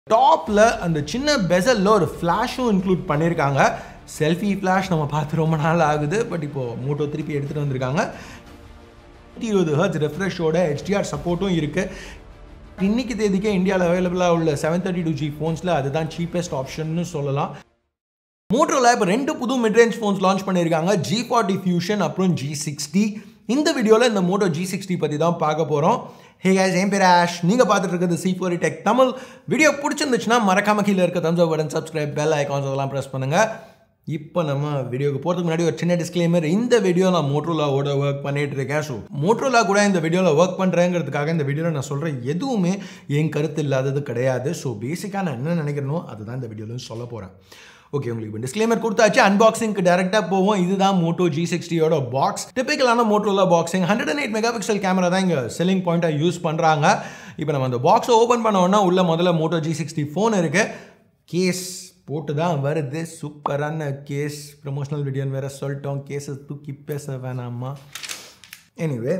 டாப்பில் அந்த சின்ன பெசலில் ஒரு ஃப்ளாஷும் இன்க்ளூட் பண்ணியிருக்காங்க செல்ஃபி ஃப்ளாஷ் நம்ம பார்த்து ரொம்ப நாள் ஆகுது பட் இப்போது மோட்டோ திருப்பி எடுத்துகிட்டு வந்திருக்காங்க நூற்றி இருபது ஹர்ட்ஸ் ரெஃப்ரெஷோட ஹெச்டிஆர் சப்போர்ட்டும் இருக்குது இன்னைக்கு தேதிக்கே இந்தியாவில் அவைலபிளாக உள்ள செவன் தேர்ட்டி டூ ஜி ஃபோன்ஸில் அதுதான் சீப்பஸ்ட் ஆப்ஷன்னு சொல்லலாம் மோட்டோவில் இப்போ ரெண்டு புது மிட்ரேஞ்ச் ஃபோன்ஸ் லான்ச் பண்ணியிருக்காங்க ஜி ஃபார்ட்டி ஃபியூஷன் அப்புறம் ஜி சிக்ஸ்டி இந்த வீடியோவில் இந்த மோட்டோ ஜி சிக்ஸ்டி பற்றி தான் பார்க்க போகிறோம் ஹே guys என் பேர் ஆஷ் நீங்கள் பார்த்துட்டு இருக்கிறது C four tech Tamil video பிடிச்சிருந்துச்சுன்னா மறக்காம கீழே இருக்க thumbs button subscribe bell icons அதெல்லாம் ப்ரெஸ் பண்ணுங்கள் இப்போ நம்ம வீடியோக்கு போகிறதுக்கு முன்னாடி ஒரு சின்ன டிஸ்க்ளைமர் இந்த வீடியோ நான் மோட்ரோலாவோட ஒர்க் பண்ணிட்டு இருக்கேன் ஸோ மோட்ரோலா கூட இந்த வீடியோவில் ஒர்க் பண்ணுறேங்கிறதுக்காக இந்த வீடியோவில் நான் சொல்கிற எதுவுமே என் கருத்து இல்லாதது கிடையாது ஸோ பேசிக்காக நான் என்ன நினைக்கிறனோ அதுதான் இந்த வீடியோவில் சொல்ல போகிறேன் ஓகே உங்களுக்கு இப்போ டிஸ்க்ளைமர் கொடுத்தாச்சு அன்பாக்சிங்க்கு டேரெக்டாக போவோம் இதுதான் மோட்டோ ஜி சிக்ஸ்டியோட பாக்ஸ் டிப்பிக்கலான மோட்டோல boxing hundred and eight mega pixel camera தான் இங்கே செல்லிங் பாயிண்ட்டாக யூஸ் பண்ணுறாங்க இப்போ நம்ம அந்த பாக்ஸை ஓப்பன் பண்ணோன்னா உள்ள முதல்ல மோட்டோ ஜி சிக்ஸ்டி ஃபோன் இருக்குது கேஸ் போட்டு தான் வருது சூப்பரான கேஸ் ப்ரமோஷனல் வீடியோன்னு வேறு சொல்லிட்டோம் கேஸை தூக்கி பேச வேணாமா எனிவே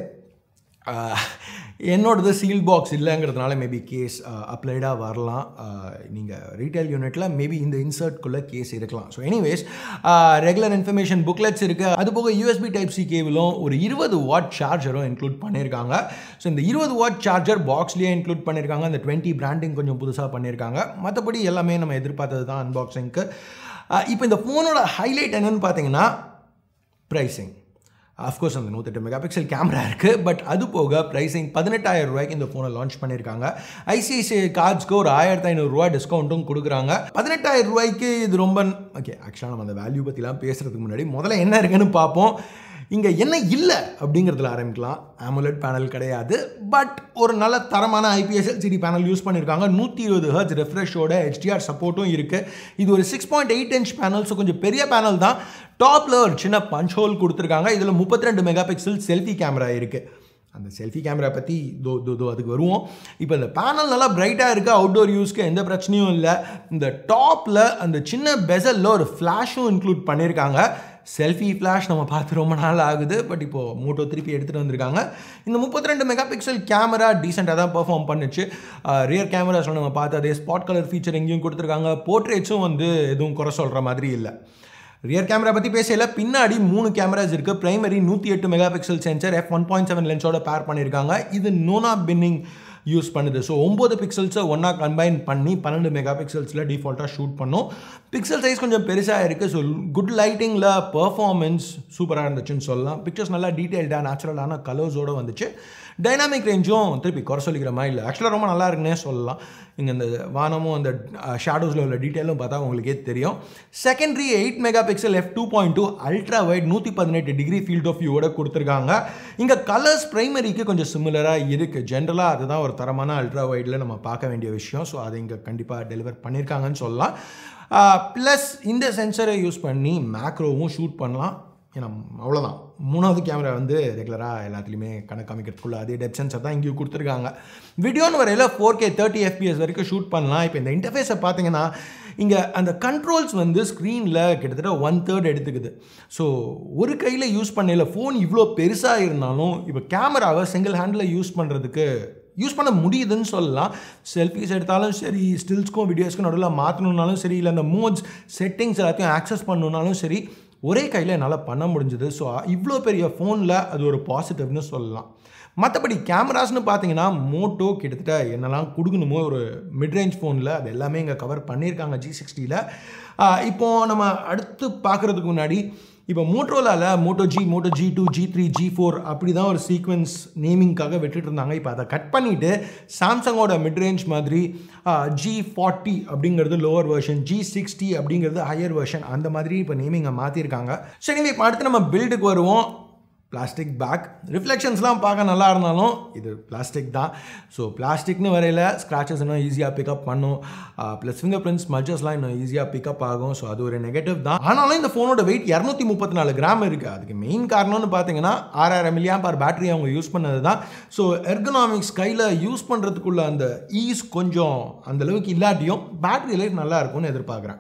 என்னோடது சீல் பாக்ஸ் இல்லைங்கிறதுனால மேபி கேஸ் அப்ளைடாக வரலாம் நீங்கள் ரீட்டைல் யூனிட்டில் மேபி இந்த இன்சர்ட்குள்ளே கேஸ் இருக்கலாம் so anyways regular information booklets இருக்குது அது போக யூஎஸ்பி டைப் சி கேபிளும் ஒரு இருபது வாட் சார்ஜரும் இன்க்ளூட் பண்ணியிருக்காங்க ஸோ இந்த இருபது வாட் சார்ஜர் பாக்ஸ்லேயே இன்க்ளூட் பண்ணியிருக்காங்க அந்த டுவெண்ட்டி பிராண்டிங் கொஞ்சம் புதுசாக பண்ணியிருக்காங்க மற்றபடி எல்லாமே நம்ம எதிர்பார்த்தது தான் அன்பாக்சிங்க்கு இப்போ இந்த ஃபோனோட ஹைலைட் என்னன்னு பார்த்தீங்கன்னா ப்ரைஸிங் அஃப்கோர்ஸ் அந்த நூற்றெட்டு மெகா பிக்சல் கேமரா இருக்குது பட் அது போக ப்ரைஸிங் பதினெட்டாயிரம் ரூபாய்க்கு இந்த ஃபோனை லான்ச் பண்ணியிருக்காங்க ஐசிஐசிஐ கார்ட்ஸ்க்கு ஒரு ஆயிரத்தி ஐநூறுரூவா டிஸ்கவுண்ட்டும் கொடுக்குறாங்க பதினெட்டாயிரம் ரூபாய்க்கு இது ரொம்ப ஓகே ஆக்சுவலாக நம்ம அந்த வேல்யூ பற்றிலாம் பேசுகிறதுக்கு முன்னாடி முதல்ல என்ன இருக்குன்னு பார்ப்போம் இங்கே என்ன இல்லை அப்படிங்கிறதுல ஆரம்பிக்கலாம் ஆமுலட் பேனல் கிடையாது பட் ஒரு நல்ல தரமான ஐபிஎஸ் எல்சிடி பேனல் யூஸ் பண்ணியிருக்காங்க நூற்றி இருபது ஹர்ட்ஸ் ரெஃப்ரெஷோட ஹெச்டிஆர் சப்போர்ட்டும் இருக்குது இது ஒரு six point eight inch panel so கொஞ்சம் பெரிய பேனல் தான் டாப்பில் ஒரு சின்ன பஞ்ச் ஹோல் கொடுத்துருக்காங்க இதில் முப்பத்தி ரெண்டு மெகா பிக்சல் செல்ஃபி கேமரா இருக்குது அந்த செல்ஃபி கேமரா பற்றி தோ தோ தோ அதுக்கு வருவோம் இப்போ இந்த பேனல் நல்லா பிரைட்டாக இருக்குது அவுட்டோர் யூஸ்க்கு எந்த பிரச்சனையும் இல்லை இந்த டாப்பில் அந்த சின்ன பெசலில் ஒரு ஃப்ளாஷும் இன்க்ளூட் பண்ணியிருக்காங்க செல்ஃபி ஃப்ளாஷ் நம்ம பார்த்து ரொம்ப நாள் ஆகுது பட் இப்போது மோட்டோ திருப்பி எடுத்துகிட்டு வந்திருக்காங்க இந்த முப்பத்தி ரெண்டு மெகா பிக்சல் கேமரா டீசெண்டாக தான் பெர்ஃபார்ம் பண்ணுச்சு ரியர் கேமராஸில் நம்ம பார்த்து அதே ஸ்பாட் கலர் ஃபீச்சர் எங்கேயும் கொடுத்துருக்காங்க போர்ட்ரேட்ஸும் வந்து எதுவும் குறை சொல்கிற மாதிரி இல்லை ரியர் கேமரா பற்றி பேசல பின்னாடி மூணு கேமராஸ் இருக்குது பிரைமரி நூற்றி எட்டு mega pixel sensor F one point seven லென்ஸோட பேர் பண்ணியிருக்காங்க இது நோனா பின்னிங் யூஸ் பண்ணுது ஸோ ஒம்பது பிக்சல்ஸை ஒன்றா கம்பைன் பண்ணி பன்னெண்டு மெகா பிக்சல்ஸில் டிஃபால்ட்டாக ஷூட் பண்ணும் பிக்சல் சைஸ் கொஞ்சம் பெருசாக இருக்குது ஸோ குட் லைட்டிங்கில் பர்ஃபார்மன்ஸ் சூப்பராக இருந்துச்சுன்னு சொல்லலாம் பிக்சர்ஸ் நல்லா டீட்டெயில்டாக நேச்சுரலான கலர்ஸோடு வந்துச்சு டைனாமிக் ரேஞ்சும் திருப்பி குறை சொல்லிக்கிற மாதிரி இல்லை ஆக்சுவலாக ரொம்ப நல்லா இருக்குன்னே சொல்லலாம் இங்கே இந்த வானமும் அந்த ஷேடோஸில் உள்ள டீட்டெயிலும் பார்த்தா உங்களுக்கே தெரியும் secondary eight mega pixel F two point two ultra wide நூற்றி பதினெட்டு டிகிரி ஃபீல்ட் ஆஃப் வியூவோட கொடுத்துருக்காங்க இங்கே கலர்ஸ் ப்ரைமரிக்கு கொஞ்சம் சிமிலராக இருக்குது ஜென்ரலாக அதுதான் ஒரு தரமான அல்ட்ரா வைடில் நம்ம பார்க்க வேண்டிய விஷயம் ஸோ அதை இங்கே கண்டிப்பாக டெலிவர் பண்ணியிருக்காங்கன்னு சொல்லலாம் ப்ளஸ் இந்த சென்சரை யூஸ் பண்ணி மேக்ரோவும் ஷூட் பண்ணலாம் ஏன்னா அவ்வளோதான் மூணாவது கேமரா வந்து ரெகுலராக எல்லாத்துலேயுமே கணக்கு காமிக்கிறதுக்குள்ள அதே டெப் சென்சர் தான் இங்கேயும் கொடுத்துருக்காங்க வீடியோன்னு வரையில் ஃபோர் கே தேர்ட்டி எஃபிஎஸ் வரைக்கும் ஷூட் பண்ணலாம் இப்போ இந்த இன்டர்ஃபேஸை பார்த்தீங்கன்னா இங்கே அந்த கண்ட்ரோல்ஸ் வந்து ஸ்க்ரீனில் கிட்டத்தட்ட ஒன் தேர்ட் எடுத்துக்குது ஸோ ஒரு கையில் யூஸ் பண்ணல ஃபோன் இவ்வளோ பெருசாக இருந்தாலும் இப்போ கேமராவை சிங்கிள் ஹேண்டில் யூஸ் பண்ணுறதுக்கு யூஸ் பண்ண முடியுதுன்னு சொல்லலாம் செல்ஃபிஸ் எடுத்தாலும் சரி ஸ்டில்ஸ்க்கும் வீடியோஸ்க்கும் நடுவில் மாற்றணுன்னாலும் சரி இல்லை அந்த மோட்ஸ் செட்டிங்ஸ் எல்லாத்தையும் ஆக்சஸ் பண்ணணுன்னாலும் சரி ஒரே கையில் என்னால் பண்ண முடிஞ்சது ஸோ இவ்வளோ பெரிய ஃபோனில் அது ஒரு பாசிட்டிவ்னு சொல்லலாம் மற்றபடி கேமராஸ்னு பார்த்தீங்கன்னா மோட்டோ கிட்டத்தட்ட என்னெல்லாம் கொடுக்கணுமோ ஒரு மிட்ரேஞ்ச் ஃபோனில் அது எல்லாமே இங்கே கவர் பண்ணியிருக்காங்க ஜி சிக்ஸ்டியில் இப்போது நம்ம அடுத்து பார்க்குறதுக்கு முன்னாடி இப்போ மோட்டோலாவில் Moto G Moto G two G three G four அப்படி தான் ஒரு சீக்வன்ஸ் நேமிங்காக விட்டுட்டு இருந்தாங்க இப்போ அதை கட் பண்ணிவிட்டு சாம்சங்கோட மிட்ரேஞ்ச் மாதிரி ஜி ஃபார்ட்டி அப்படிங்கிறது லோவர் வெர்ஷன் ஜி சிக்ஸ்டி அப்படிங்கிறது ஹையர் வெர்ஷன் அந்த மாதிரி இப்போ நேமிங்கை மாற்றிருக்காங்க சரி இப்போ அடுத்து நம்ம பில்டுக்கு வருவோம் பிளாஸ்டிக் பேக் ரிஃப்ளெக்ஷன்ஸ்லாம் பார்க்க நல்லா இருந்தாலும் இது பிளாஸ்டிக் தான் ஸோ பிளாஸ்டிக்னு வரையில் ஸ்க்ராச்சஸ் இன்னும் ஈஸியாக பிக்கப் பண்ணும் ப்ளஸ் ஃபிங்கர் பிரிண்ட்ஸ் மஜஸ்லாம் இன்னும் ஈஸியாக பிக்கப் ஆகும் ஸோ அது ஒரு நெகட்டிவ் தான் ஆனாலும் இந்த ஃபோனோட வெயிட் இரநூத்தி முப்பத்தி நாலு கிராம் இருக்குது அதுக்கு மெயின் காரணம்னு பார்த்தீங்கன்னா ஆறாயிரம் மில்லியாம் பார் பேட்டரி அவங்க யூஸ் பண்ணது தான் ஸோ எர்கனாமிக்ஸ் கையில் யூஸ் பண்ணுறதுக்குள்ள அந்த ஈஸ் கொஞ்சம் அந்தளவுக்கு இல்லாட்டியும் பேட்டரி லைஃப் நல்லா இருக்கும்னு எதிர்பார்க்குறேன்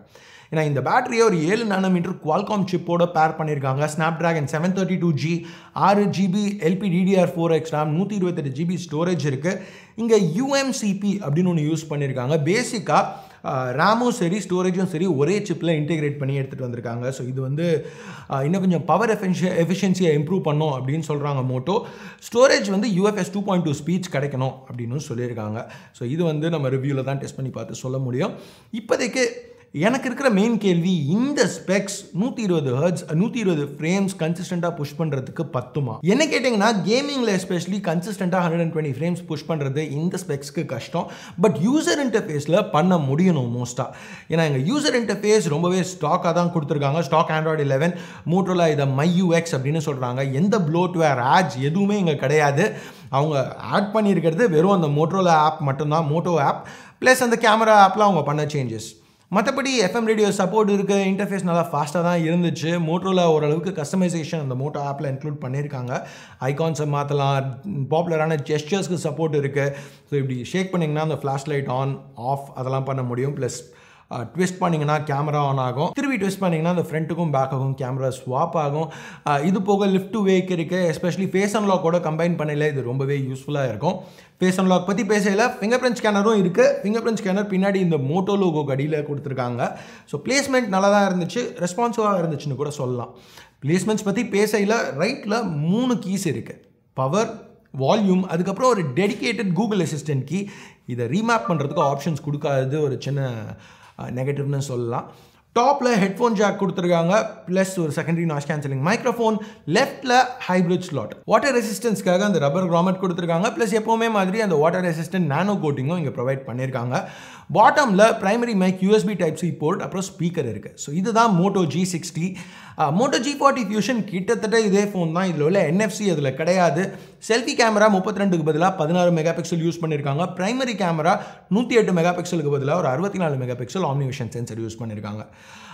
ஏன்னா இந்த பேட்டரியை ஒரு ஏழு நானோமீட்டர் குவால்காம் சிப்போட பேர் பண்ணியிருக்காங்க Snapdragon seven thirty two G ஆறு GB LP DDR four X RAM நூற்றி இருபத்தெட்டு ஜிபி ஸ்டோரேஜ் இருக்குது இங்கே யூஎம்சிபி அப்படின்னு ஒன்று யூஸ் பண்ணியிருக்காங்க பேசிக்காக ரேமும் சரி ஸ்டோரேஜும் சரி ஒரே சிப்பில் இன்டெகிரேட் பண்ணி எடுத்துகிட்டு வந்திருக்காங்க ஸோ இது வந்து ஆஹ், இன்னும் கொஞ்சம் பவர் எஃபிஷிய எஃபிஷியன்சியை இம்ப்ரூவ் பண்ணும் அப்படின்னு சொல்கிறாங்க மோட்டோ ஸ்டோரேஜ் வந்து UFS two point two speech கிடைக்கணும் அப்படின்னு சொல்லியிருக்காங்க ஸோ இது வந்து நம்ம ரிவ்யூவில் தான் டெஸ்ட் பண்ணி பார்த்து சொல்ல முடியும் இப்போதைக்கு எனக்கு இருக்கிற மெயின் கேள்வி இந்த ஸ்பெக்ஸ் நூற்றி இருபது ஹர்ட்ஸ் நூற்றி இருபது ஃப்ரேம்ஸ் கன்சிஸ்டண்ட்டாக புஷ் பண்ணுறதுக்கு பத்துமா என்ன கேட்டிங்கன்னா கேமிங்கில் எஸ்பெஷலி கன்சிஸ்டண்ட்டாக hundred and twenty frames push பண்ணுறது இந்த ஸ்பெக்ஸ்க்கு கஷ்டம் பட் யூசர் இன்டர்ஃபேஸில் பண்ண முடியணும் மோஸ்ட்டாக ஏன்னா எங்கள் யூசர் இன்டர்ஃபேஸ் ரொம்பவே ஸ்டாக்காக தான் கொடுத்துருக்காங்க ஸ்டாக் ஆண்ட்ராய்டு லெவன் மோட்டோலா இதை மை யூஎக்ஸ் அப்படின்னு சொல்கிறாங்க எந்த ப்ளோட்வேர் ஆட்ஸ் எதுவுமே இங்கே கிடையாது அவங்க ஆட் பண்ணியிருக்கிறது வெறும் அந்த மோட்டோலா ஆப் மட்டும்தான் மோட்டோ ஆப் ப்ளஸ் அந்த கேமரா ஆப்பில் அவங்க பண்ண சேஞ்சஸ் மற்றபடி எஃப்எம் ரேடியோ சப்போர்ட் இருக்க இன்டர்ஃபேஸ் நல்லா ஃபாஸ்ட்டாக தான் இருந்துச்சு மோட்டோவில் ஓரளவுக்கு கஸ்டமைசேஷன் அந்த மோட்டோ ஆப்பில் இன்க்ளூட் பண்ணியிருக்காங்க ஐகான்ஸை மாற்றலாம் பாப்புலரான ஜெஸ்டர்ஸ்க்கு சப்போர்ட் இருக்குது ஸோ இப்படி ஷேக் பண்ணிங்கன்னா அந்த ஃப்ளாஷ் லைட் ஆன் ஆஃப் அதெல்லாம் பண்ண முடியும் ப்ளஸ் ட்விஸ்ட் பண்ணிங்கன்னா கேமரா ஆன் ஆகும் திரும்பி ட்விஸ்ட் பண்ணிங்கன்னா அந்த ஃப்ரண்ட்டுக்கும் பேக்குக்கும் கேமரா ஸ்வாப் ஆகும் அஹ் இது போக லிஃப்ட் டு வேக் இருக்குது எஸ்பெஷலி ஃபேஸ் அன்லாக்கோட கம்பைன் பண்ணல இது ரொம்பவே யூஸ்ஃபுல்லாக இருக்கும் ஃபேஸ் அன்லாக் பற்றி பேசல ஃபிங்கர் பிரிண்ட் ஸ்கேனரும் இருக்குது ஃபிங்கர் பிரிண்ட் ஸ்கேனர் பின்னாடி இந்த மோட்டோ லோகோ அடியில் கொடுத்துருக்காங்க ஸோ பிளேஸ்மெண்ட் நல்லா தான் இருந்துச்சு ரெஸ்பான்சிவாக இருந்துச்சுன்னு கூட சொல்லலாம் பிளேஸ்மெண்ட்ஸ் பற்றி பேசையில் ரைட்டில் மூணு கீஸ் இருக்குது பவர் வால்யூம் அதுக்கப்புறம் ஒரு டெடிகேட்டட் கூகுள் அசிஸ்டன்ட் கீ இதை ரீமேப் பண்ணுறதுக்கு ஆப்ஷன்ஸ் கொடுக்காதது ஒரு சின்ன நெகட்டிவ்னு சொல்லலாம் டாப்பில் ஹெட்ஃபோன் ஜாக் கொடுத்துருக்காங்க ப்ளஸ் ஒரு செகண்டரி நாய்ஸ் கேன்சலிங் மைக்ரோஃபோன் லெஃப்ட்டில் ஹைப்ரிட் ஸ்லாட் வாட்டர் ரெசிஸ்டன்ஸ்க்காக அந்த ரப்பர் கிராமெட் கொடுத்துருக்காங்க ப்ளஸ் எப்போவுமே மாதிரி அந்த வாட்டர் ரெசிஸ்டன்ட் நானோ கோட்டிங்கும் இங்கே ப்ரொவைட் பண்ணியிருக்காங்க பாட்டமில் primary mic USB type C port அப்புறம் ஸ்பீக்கர் இருக்குது ஸோ இதுதான் Moto G sixty Moto G forty fusion கிட்டத்தட்ட இதே ஃபோன் தான் இதில் உள்ள என்எஃப்சி அதில் கிடையாது செல்ஃபி கேமரா முப்பத்தி ரெண்டுக்கு பதிலாக பதினாறு மெகா பிக்சல் யூஸ் பண்ணியிருக்காங்க பிரைமரி கேமரா நூற்றி எட்டு மெகா பிக்சலுக்கு பதிலாக ஒரு அறுபத்தி நாலு mega pixel OmniVision sensor use பண்ணியிருக்காங்க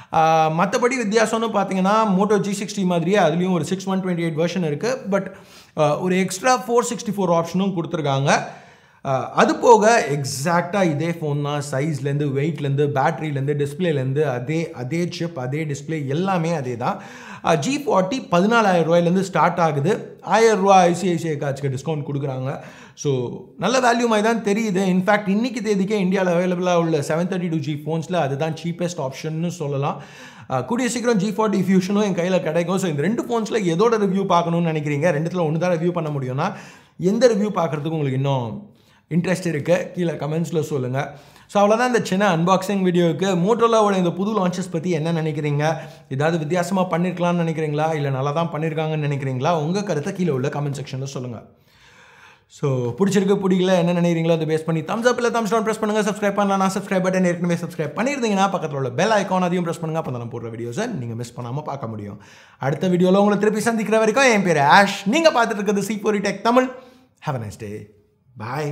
மற்றபடி வித்தியாசம்னு பார்த்தீங்கன்னா மோட்டோ ஜி சிக்ஸ்டி மாதிரியே அதுலேயும் ஒரு six one twenty eight version இருக்குது பட் ஒரு எக்ஸ்ட்ரா ஃபோர் சிக்ஸ்டி ஃபோர் ஆப்ஷனும் கொடுத்துருக்காங்க அஹ் அது போக எக்ஸாக்டாக இதே ஃபோன் தான் சைஸ்லேருந்து வெயிட்லேருந்து பேட்டரியிலேருந்து டிஸ்பிளேலேருந்து அதே அதே சிப் அதே டிஸ்பிளே எல்லாமே அதே தான் ஜி ஃபார்ட்டி பதினாலாயிரம் ரூபாயிலேருந்து ஸ்டார்ட் ஆகுது ஆயிரம் ரூபா ஐசிஐசிஐ காட்சிக்கு டிஸ்கவுண்ட் கொடுக்குறாங்க ஸோ நல்ல வேல்யூ மாதிரி தான் தெரியுது இன்ஃபேக்ட் இன்னைக்கு தேதிக்கே இந்தியாவில் அவைலபிளாக உள்ள செவன் தேர்ட்டி டூ ஜி ஃபோன்ஸில் அதுதான் சீப்பஸ்ட் ஆப்ஷன்னு சொல்லலாம் அஹ் கூடிய சீக்கிரம் ஜி ஃபார்ட்டி ஃபியூஷனும் என் கையில் கிடைக்கும் ஸோ இந்த ரெண்டு ஃபோன்ஸில் எதோட ரிவ்யூ பார்க்கணும்னு நினைக்கிறீங்க ரெண்டுத்தில் ஒன்று தான் ரிவ்யூ பண்ண முடியும்னா எந்த ரிவ்யூ பார்க்குறதுக்கு உங்களுக்கு இன்னும் இன்ட்ரெஸ்ட் இருக்குது கீழே கமெண்ட்ஸில் சொல்லுங்கள் ஸோ அவ்வளோதான் இந்த சின்ன அன்பாக்சிங் வீடியோவுக்கு மோட்டோலாவோட இந்த புது லான்ச்சஸ் பற்றி என்ன நினைக்கிறீங்க ஏதாவது வித்தியாசமாக பண்ணியிருக்கலாம்னு நினைக்கிறீங்களா இல்லை நல்லா தான் பண்ணியிருக்காங்கன்னு நினைக்கிறீங்களா உங்கள் கருத்தை கீழே உள்ள கமெண்ட் செக்ஷனில் சொல்லுங்கள் ஸோ பிடிச்சிருக்கு பிடிக்கல என்ன நினைக்கிறீங்களோ அதை பேஸ் பண்ணி தம்ஸ் அப் இல்லை தம்ஸ் டவுன் ப்ரெஸ் பண்ணுங்கள் சப்ஸ்கிரைப் பண்ணலாம் நான் சப்ஸ்கிரைப் பட்டன் ஏற்கனவே சப்ஸ்கிரைப் பண்ணியிருந்தீங்கன்னா பக்கத்தில் உள்ள பெல் ஐக்கான் அதையும் ப்ரெஸ் பண்ணுங்கள் அப்போ நான் போடுற வீடியோஸை நீங்கள் மிஸ் பண்ணாமல் பார்க்க முடியும் அடுத்த வீடியோவில் உங்களை திருப்பி சந்திக்கிற வரைக்கும் என் பேர் ஆஷ் நீங்கள் பார்த்துட்டு இருக்கிறது C tech Tamil have a nice day bye